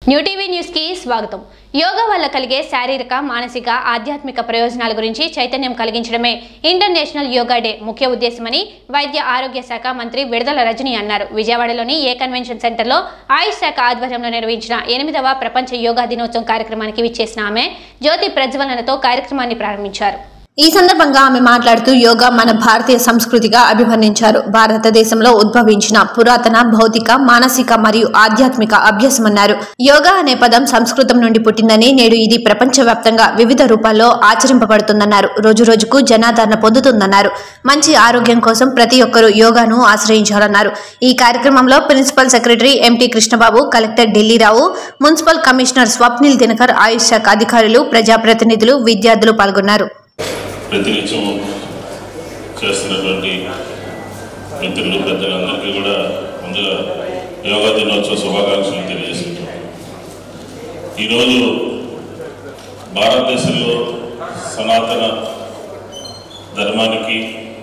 new TV news కి స్వాగతం యోగా వల్ల కలిగే శారీరక మానసిక ఆధ్యాత్మిక ప్రయోజనాల గురించి చైతన్యం కలిగించడమే ఇంటర్నేషనల్ యోగా డే ముఖ్య ఉద్దేశమని వైద్య ఆరోగ్య శాఖ మంత్రి విడుదల రజని అన్నారు విజయవాడలోని ఏ కన్వెన్షన్ సెంటర్లో ఆయుష్ శాఖ ఆధ్వర్యంలో నిర్వహించిన ఎనిమిదవ ప్రపంచ యోగా దినోత్సవం కార్యక్రమానికి విచ్చేసిన ఆమె జ్యోతి ప్రజ్వలనతో కార్యక్రమాన్ని ప్రారంభించారు ఈ సందర్భంగా ఆమె మాట్లాడుతూ యోగా మన భారతీయ సంస్కృతిగా అభివర్ణించారు భారతదేశంలో ఉద్భవించిన పురాతన భౌతిక మానసిక మరియు ఆధ్యాత్మిక అభ్యాసమన్నారు యోగా అనే పదం సంస్కృతం నుండి పుట్టిందని నేడు ఇది ప్రపంచవ్యాప్తంగా వివిధ రూపాల్లో ఆచరింపబడుతుందన్నారు రోజు రోజుకు జనాదరణ పొందుతుందన్నారు మంచి ఆరోగ్యం కోసం ప్రతి ఒక్కరూ యోగాను ఆశ్రయించాలన్నారు ఈ కార్యక్రమంలో principal secretary M T Krishna Babu collector Dilli Rao municipal commissioner Swapnil Dinakar AYUSH శాఖ అధికారులు ప్రజాప్రతినిధులు విద్యార్థులు పాల్గొన్నారు ప్రతినిత్యం చేస్తున్నటువంటి మిత్రులు పెద్దలందరికీ కూడా ముందుగా యోగా దినోత్సవ శుభాకాంక్షలు తెలియజేసుకుంటున్నాను ఈరోజు భారతదేశంలో సనాతన ధర్మానికి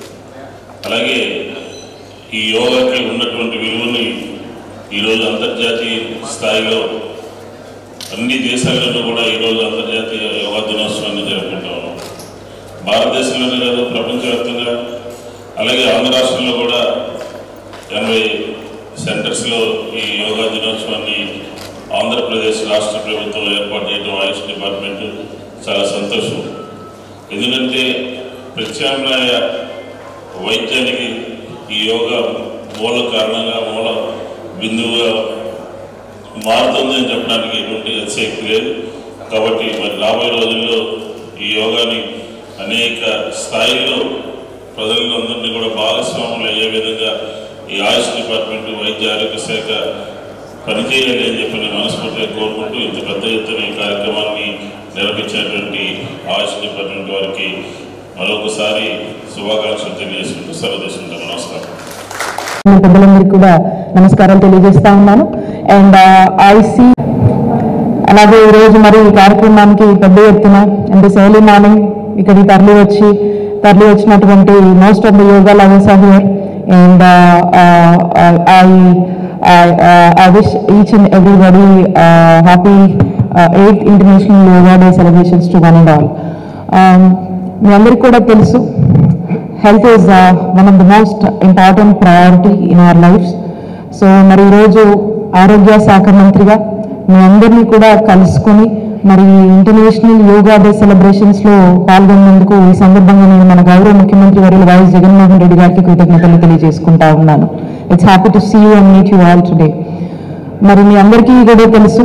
అలాగే ఈ యోగాకి ఉన్నటువంటి విలువని ఈరోజు అంతర్జాతీయ స్థాయిలో అన్ని దేశాలలో కూడా ఈరోజు అంతర్జాతీయ యోగా దినోత్సవాన్ని జరుపుకుంటా ఉన్నాం భారతదేశంలోనే కాదు ప్రపంచవ్యాప్తంగా అలాగే ఆంధ్ర రాష్ట్రంలో కూడా ఎనభై సెంటర్స్లో ఈ యోగా దినోత్సవాన్ని ఆంధ్రప్రదేశ్ రాష్ట్ర ప్రభుత్వం ఏర్పాటు చేయడం ఆయుష్ డిపార్ట్మెంట్ చాలా సంతోషం ఎందుకంటే ప్రత్యామ్నాయ వైద్యానికి ఈ యోగా మూల కారణంగా మూల బిందువుగా మారుతుందని చెప్పడానికి ఎటువంటి అతిశక్తి లేదు కాబట్టి మరి రాబోయే రోజుల్లో ఈ యోగాని అనేక స్థాయిల్లో ప్రజలందరినీ కూడా భాగస్వాములు అయ్యే విధంగా ఈ ఆయుష్ డిపార్ట్మెంట్ వైద్య ఆరోగ్య శాఖ పనిచేయాలి అని చెప్పి నేను మనస్ఫూర్తిగా కోరుకుంటూ ఇంత పెద్ద ఎత్తున ఈ కార్యక్రమాన్ని నిర్వహించినటువంటి ఆయుష్ డిపార్ట్మెంట్ వారికి మరొకసారి శుభాకాంక్షలు తెలియజేసుకుంటూ సెలవు తీసుకుంటాను నమస్కారం మన పెద్దలందరికీ కూడా నమస్కారాలు తెలియజేస్తా ఉన్నాను అండ్ ఐసి అలాగే ఈరోజు మరి ఈ కార్యక్రమానికి పెద్ద ఎత్తున అంటే ఎర్లీ మార్నింగ్ ఇక్కడికి తరలి వచ్చి తరలి వచ్చినటువంటి most of the yoga lovers are here and I I wish each and everybody happy eighth international yoga day celebrations to one and all మీ అందరికీ కూడా తెలుసు health is one of the most important priority in our lives so మరి ఈరోజు ఆరోగ్య శాఖ మంత్రిగా మీ అందరినీ కూడా కలుసుకొని మరి ఇంటర్నేషనల్ యోగా డే సెలబ్రేషన్స్ లో పాల్గొన్నందుకు ఈ సందర్భంగా నేను మన గౌరవ ముఖ్యమంత్రి వర్యులు వైఎస్ జగన్మోహన్ రెడ్డి గారికి కృతజ్ఞతలు తెలియజేసుకుంటా ఉన్నాను it's happy to see you and meet you all today మరి మీ అందరికీ కూడా తెలుసు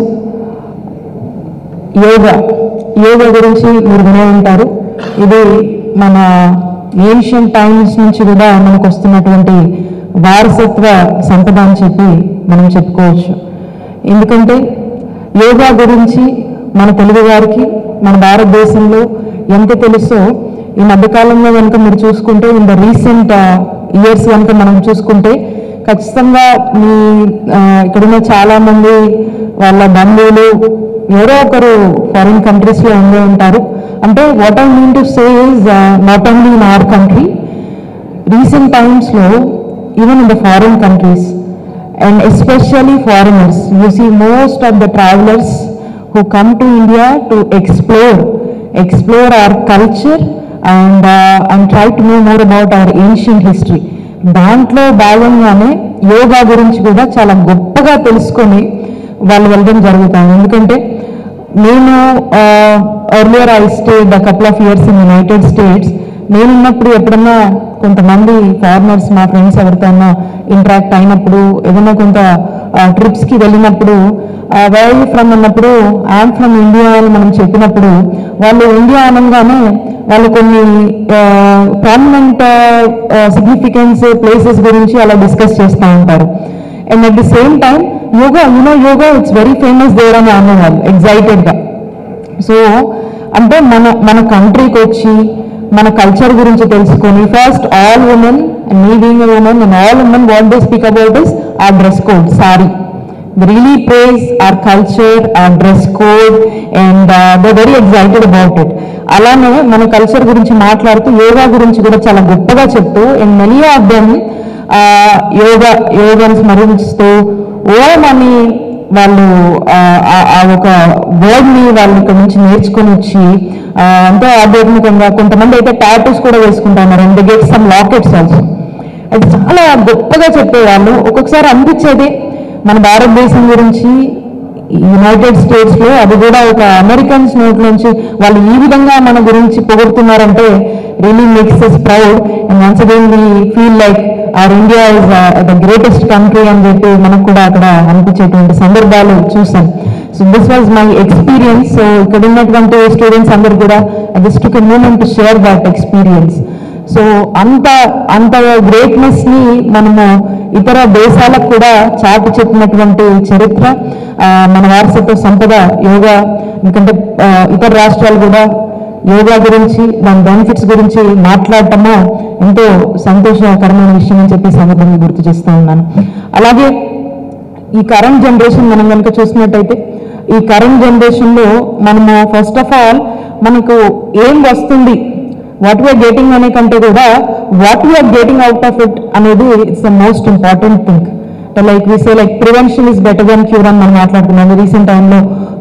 యోగా యోగా గురించి మీరు వినే ఉంటారు ఇది మన ఏన్షియన్ టైమ్స్ నుంచి కూడా మనకు వస్తున్నటువంటి వారసత్వ సంపద అని చెప్పి మనం చెప్పుకోవచ్చు ఎందుకంటే యోగా గురించి మన తెలుగు వారికి మన భారతదేశంలో ఎంత తెలుసో ఈ మధ్యకాలంలో కనుక మీరు చూసుకుంటే ఇన్ ద రీసెంట్ ఇయర్స్ కనుక మనం చూసుకుంటే ఖచ్చితంగా మీ ఆ, ఇక్కడున్న చాలా మంది వాళ్ళ బంధువులు ఎవరో ఒకరు ఫారిన్ కంట్రీస్లో ఉండే ఉంటారు అంటే what I mean to say is not only in our country recent times లో even in the foreign countries and especially foreigners you see most of the travelers who come to india to explore explore our culture and uh, and try to know more about our ancient history దాంట్లో భాగంగానే యోగా గురించి కూడా చాలా గొప్పగా తెలుసుకొని వాళ్ళు వెళ్ళడం జరుగుతాం ఎందుకంటే నేను earlier I stayed couple of years in United States నేనున్నప్పుడు ఎప్పుడన్నా కొంతమంది ఫారినర్స్ మా ఫ్రెండ్స్ ఎవరితోనా ఇంటరాక్ట్ అయినప్పుడు ఏదైనా కొంత ట్రిప్స్కి వెళ్ళినప్పుడు వేర్ ఫ్రమ్ అన్నప్పుడు ఐఎమ్ ఫ్రమ్ ఇండియా అని మనం చెప్పినప్పుడు వాళ్ళు ఇండియా అనగానే వాళ్ళు కొన్ని ప్రామినెంట్ సిగ్నిఫికెన్స్ ప్లేసెస్ గురించి అలా డిస్కస్ చేస్తూ ఉంటారు and at the same time yoga you know yoga it's very famous there అని అనేవాళ్ళు ఎగ్జైటెడ్గా సో అంటే మన మన కంట్రీకి వచ్చి మన కల్చర్ గురించి తెలుసుకొని first all women me being women and all women what they speak about is a dress code sari really praise our culture or dress code and they very excited about it అలానే మన culture గురించి మాట్లాడుతూ యోగా గురించి కూడా చాలా గొప్పగా చెప్తూ and many of them yoga యోగాని స్మరిస్తూ ఓం అని వాళ్ళు ఆ, ఆ- ఆ ఒక వర్డ్ని వాళ్ళు ఇక్కడ నుంచి నేర్చుకొని వచ్చి ఆ, ఎంతో ఆధ్యాత్మికంగా కొంతమంది అయితే టాటూస్ కూడా వేసుకుంటున్నారు and get some lockets also అది చాలా గొప్పగా చెప్పేవాళ్ళు ఒక్కొక్కసారి అనిపించేది మన భారతదేశం గురించి యునైటెడ్ స్టేట్స్ లో అది కూడా ఒక అమెరికన్స్ నోట్ నుంచి వాళ్ళు ఈ విధంగా మన గురించి పొగుడుతున్నారంటే really makes us proud and once again we feel like our India is the greatest country అని చెప్పి మనకు కూడా అక్కడ అనిపించేటువంటి సందర్భాలు చూసాం so this was my experience so ఇక్కడ ఉన్నటువంటి స్టూడెంట్స్ అందరు కూడా జస్ట్ ఒక moment to share that experience so అంత అంత గ్రేట్నెస్ ని మనము ఇతర దేశాలకు కూడా చాటి చెప్పినటువంటి చరిత్ర ఆ, మన వారసత్వ సంపద యోగా ఎందుకంటే ఆ, ఇతర రాష్ట్రాలు కూడా యోగా గురించి దాని బెనిఫిట్స్ గురించి మాట్లాడటము ఎంతో సంతోషకరమైన విషయం అని చెప్పి ఈ సందర్భంగా గుర్తు చేస్తూ ఉన్నాను అలాగే ఈ కరెంట్ జనరేషన్ మనం కనుక చూసినట్టయితే ఈ కరెంట్ జనరేషన్లో మనము ఫస్ట్ ఆఫ్ ఆల్ మనకు ఏం వస్తుంది వాట్ వీఆర్ గెటింగ్ అనే కంటే కూడా what we're getting out of it అనేది it's the most important thing like we say like prevention is better than cure అని మనం మాట్లాడుతున్నాము రీసెంట్ టైంలో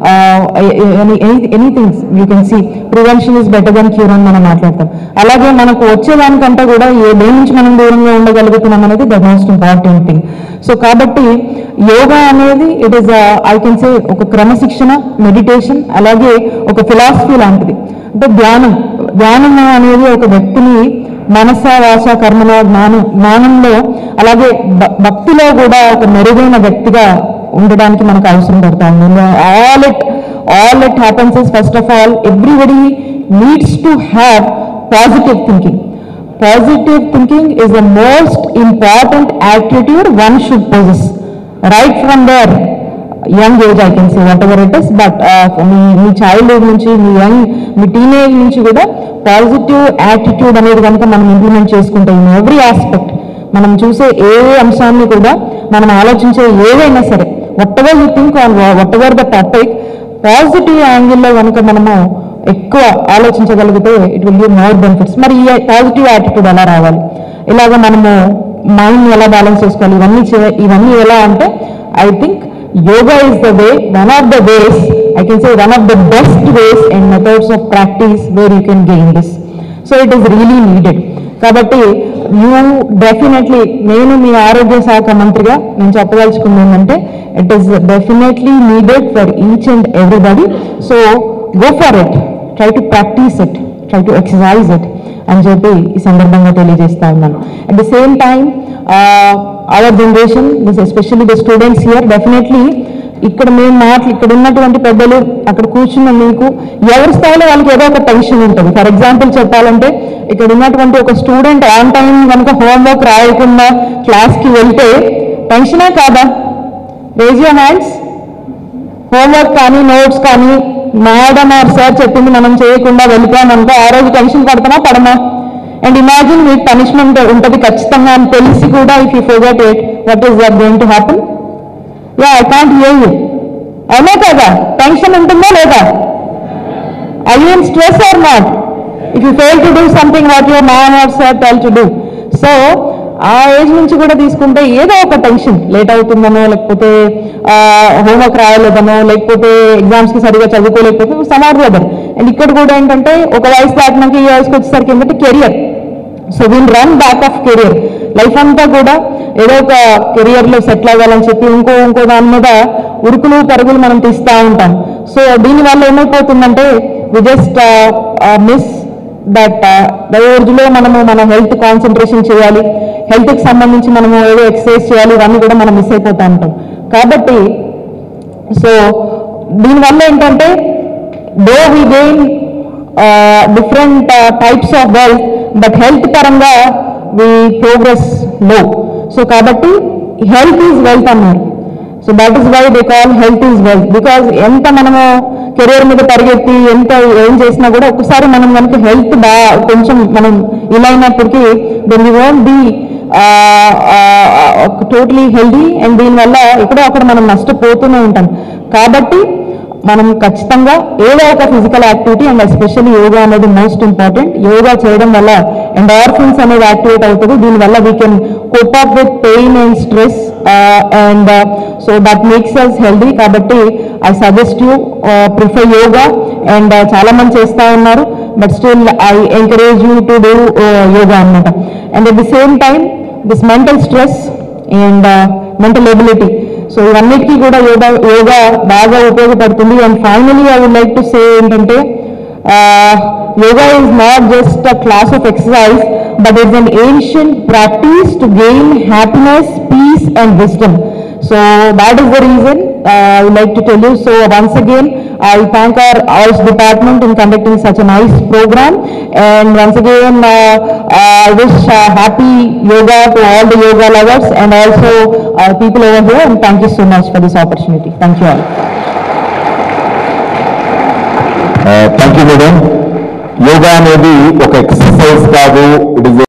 anythings you can see prevention is better than cure అని మనం మాట్లాడతాం అలాగే మనకు వచ్చేదానికంటే కూడా ఏ దేని నుంచి మనం దూరంగా ఉండగలుగుతున్నాం అనేది the most important thing so కాబట్టి యోగా అనేది it is I can say ఒక క్రమశిక్షణ మెడిటేషన్ అలాగే ఒక ఫిలాసఫీ లాంటిది అంటే ధ్యానం ధ్యానం అనేది ఒక వ్యక్తిని మనస వాస కర్మల జ్ఞానం జ్ఞానంలో అలాగే భ- భక్తిలో కూడా ఒక మెరుగైన వ్యక్తిగా ఉండడానికి మనకు అవసరం పడతా ఉంది all it all it happens is first of all everybody needs to have positive thinking positive thinking is the most important attitude one should possess right from their young age i can say whatever it is but uh, మీ మీ childhood నుంచి మీ young మీ teenage నుంచి కూడా positive attitude అనేది కనుక మనం implement చేసుకుంటే ఇన్ ఎవ్రీ ఆస్పెక్ట్ మనం చూసే ఏ అంశాన్ని కూడా మనం ఆలోచించే ఏదైనా సరే whatever you think on whatever the topic positive యాంగిల్లో కనుక మనము ఎక్కువ ఆలోచించగలిగితే it will give more benefits మరి ఈ పాజిటివ్ యాటిట్యూడ్ ఎలా రావాలి ఇలాగ మనము మైండ్ ఎలా బ్యాలెన్స్ చేసుకోవాలి ఇవన్నీ చే- ఇవన్నీ ఎలా అంటే I think yoga is the way one of the ways I can say one of the best ways and methods of practice where you can gain this so it is really needed కాబట్టి you definitely నేను మీ ఆరోగ్య శాఖ మంత్రిగా నేను చెప్పదలుచుకుంది ఏంటంటే it is definitely needed for each and everybody so go for it try to practice it try to exercise it అని చెప్పి ఈ సందర్భంగా తెలియజేస్తా ఉన్నాను at the same time our generation this especially the students here definitely ఇక్కడ మేము మాటలు ఇక్కడ ఉన్నటువంటి పెద్దలు అక్కడ కూర్చున్న మీకు ఎవరి స్థాయిలో వాళ్ళకి ఏదో ఒక టెన్షన్ ఉంటుంది ఫర్ ఎగ్జాంపుల్ చెప్పాలంటే ఇక్కడ ఉన్నటువంటి ఒక స్టూడెంట్ ఆన్ టైం కనుక హోంవర్క్ రాయకుండా క్లాస్కి వెళ్తే టెన్షనే కాదా రేజ్ యూర్ హ్యాండ్స్ హోంవర్క్ కానీ నోట్స్ కానీ మేడం ఆర్ సార్ చెప్పింది మనం చేయకుండా వెళ్ళిపోయామనుకో ఆ రోజు టెన్షన్ పడతామా పడమా అండ్ ఇమాజిన్ మీకు పనిష్మెంట్ ఉంటుంది ఖచ్చితంగా అని తెలిసి కూడా if you forgot it what is that going to happen ya I can't hear you అవునా కదా టెన్షన్ ఉంటుందా లేదా I you in stress or not if you fail to do something what your ma'am or sir tell to do so ఆ age నుంచి కూడా తీసుకుంటే ఏదో ఒక టెన్షన్ లేట్ అవుతుందనో లేకపోతే హోంవర్క్ రాయలేదనో లేకపోతే ఎగ్జామ్స్కి సరిగా చదువుకోలేకపోతే సమార్ అదర్ అండ్ ఇక్కడ కూడా ఏంటంటే ఒక వయసు దాటినాక ఈ వయసుకి వచ్చేసరికి ఏంటంటే career so will run back of career life అంతా కూడా ఏదో ఒక కెరియర్లో సెటిల్ అవ్వాలని చెప్పి ఇంకో ఇంకో దాని మీద ఉరుకులు పరుగులు మనం తీస్తూ ఉంటాం సో దీనివల్ల ఏమైపోతుందంటే వి జస్ట్ మిస్ దట్ రోజులో మనము మన హెల్త్ కాన్సన్ట్రేషన్ చేయాలి హెల్త్కి సంబంధించి మనము ఏదో ఎక్సర్సైజ్ చేయాలి ఇవన్నీ కూడా మనం మిస్ అయిపోతూ ఉంటాం కాబట్టి సో దీనివల్ల ఏంటంటే though we gain different types of wealth but health పరంగా వి ప్రోగ్రెస్ లో సో కాబట్టి హెల్త్ ఈజ్ వెల్త్ అన్నారు so that is why they call health is wealth because ఎంత మనము కెరీర్ మీద పరిగెత్తి ఎంత ఏం చేసినా కూడా ఒకసారి మనం కనుక హెల్త్ బా కొంచెం మనం ఇలా అయినప్పటికీ then you won't be totally healthy and దీనివల్ల ఎక్కడో అక్కడ మనం నష్టపోతూనే ఉంటాం కాబట్టి మనం ఖచ్చితంగా ఏదో ఒక physical activity and especially yoga అనేది మోస్ట్ ఇంపార్టెంట్ యోగా చేయడం వల్ల ఎండార్ఫిన్స్ అనేది యాక్టివేట్ అవుతుంది దీనివల్ల we can cope up with pain and stress and so that makes us healthy కాబట్టి I suggest you prefer yoga and చాలా మంది చేస్తూ ఉన్నారు but still I encourage you to do yoga అనమాట and at the same time this mental stress and mental ability so ఇవన్నిటికీ కూడా యోగా యోగా బాగా ఉపయోగపడుతుంది and finally I would like to say ఏంటంటే yoga is not just a class of exercise but it's an ancient practice to gain happiness peace and wisdom so that is the reason uh, i would like to tell you so once again i thank our arts department in conducting such a nice program and once again uh, uh, i wish uh, happy yoga to all the yoga lovers and also uh, people over here and thank you so much for this opportunity thank you all thank you madam yoga అనేది ఒక exercise కాదు it is